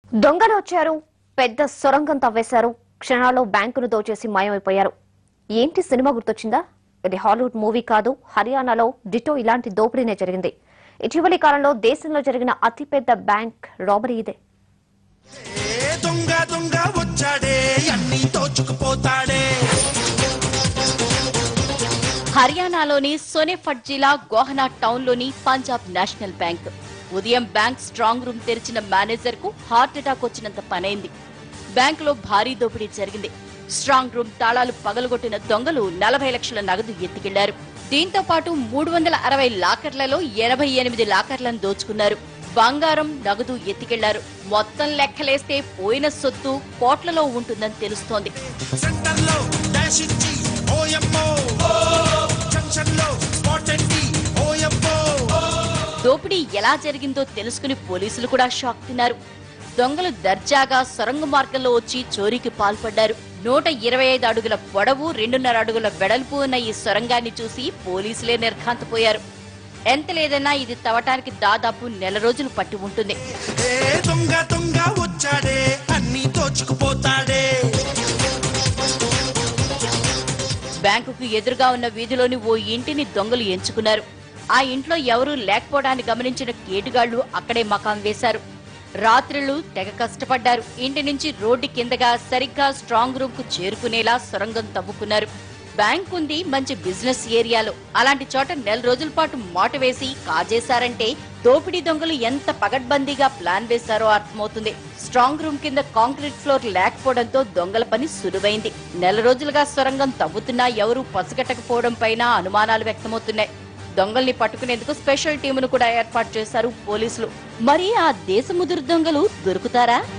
దొంగలు వచ్చారు పెద్ద సొరంగం తవ్వేశారు క్షణాల్లో బ్యాంకును దోచేసి మాయమైపోయారు ఏంటి సినిమా గుర్తొచ్చిందా ఇది హాలీవుడ్ మూవీ కాదు హర్యానాలో డిటో ఇలాంటి దోపిడీనే జరిగింది ఇటీవలి కాలంలో దేశంలో జరిగిన అతిపెద్ద బ్యాంక్ రాబరీ ఇదే ఏ దొంగ దొంగ వచ్చాడే అన్ని దోచుకుపోతాడే హర్యానాలోని సోనేఫట్ జిల్లా గోహనా టౌన్లోని పంజాబ్ నేషనల్ బ్యాంక్ ఉదయం బ్యాంక్ స్ట్రాంగ్ రూమ్ తెరిచిన మేనేజర్ కు హార్ట్ అటాక్ వచ్చినంత పనైంది బ్యాంక్ లో భారీ దోపిడీ జరిగింది స్ట్రాంగ్ రూమ్ తాళాలు పగలగొట్టిన దొంగలు నలభై లక్షల నగదు ఎత్తుకెళ్లారు దీంతో పాటు మూడు వందల అరవై లాకర్లలో ఎనభై ఎనిమిది లాకర్లను దోచుకున్నారు బంగారం నగదు ఎత్తుకెళ్లారు మొత్తం లెక్కలేస్తే పోయిన సొత్తు కోట్లలో ఉంటుందని తెలుస్తోంది సెంటర్ లో డాష్ ఇచ్చి ఓయమ్మో జంక్షన్ లో స్పాట్ అండి ఓయమ్మో దోపిడీ ఎలా జరిగిందో తెలుసుకుని పోలీసులు కూడా షాక్ తిన్నారు దొంగలు దర్జాగా సొరంగ మార్గంలో వచ్చి చోరీకి పాల్పడ్డారు నూట ఇరవై ఐదు అడుగుల పొడవు రెండున్నర అడుగుల వెడల్పు ఉన్న ఈ సొరంగాన్ని చూసి పోలీసులే నిర్ఘాంతపోయారు ఎంత లేదన్నా ఇది తవ్వటానికి దాదాపు నెల రోజులు పట్టి ఉంటుంది ఏ దొంగ దొంగ వచ్చాడే అన్ని దోచుకుపోతాడే బ్యాంకుకు ఎదురుగా ఉన్న వీధిలోని ఓ ఇంటిని దొంగలు ఎంచుకున్నారు ఆ ఇంట్లో ఎవరూ లేకపోవడాన్ని గమనించిన కేటుగాళ్లు అక్కడే మకాం వేశారు రాత్రులు తెగ కష్టపడ్డారు ఇంటి నుంచి రోడ్డు కిందగా సరిగ్గా స్ట్రాంగ్ రూమ్ కు చేరుకునేలా సొరంగం తవ్వుకున్నారు బ్యాంక్ ఉంది మంచి బిజినెస్ ఏరియాలో అలాంటి చోట నెల రోజుల పాటు మాటు వేసి కాజేశారంటే దోపిడీ దొంగలు ఎంత పగడ్బందీగా ప్లాన్ వేశారో అర్థమవుతుంది స్ట్రాంగ్ రూమ్ కింద కాంక్రీట్ ఫ్లోర్ లేకపోవడంతో దొంగల పని సులువైంది నెల రోజులుగా సొరంగం తవ్వుతున్నా ఎవరూ పసిగట్టకపోవడం పైన అనుమానాలు వ్యక్తమవుతున్నాయి దొంగల్ని పట్టుకునేందుకు స్పెషల్ టీమును కూడా ఏర్పాటు చేశారు పోలీసులు మరి ఆ దేశముదురు దొంగలు దొరుకుతారా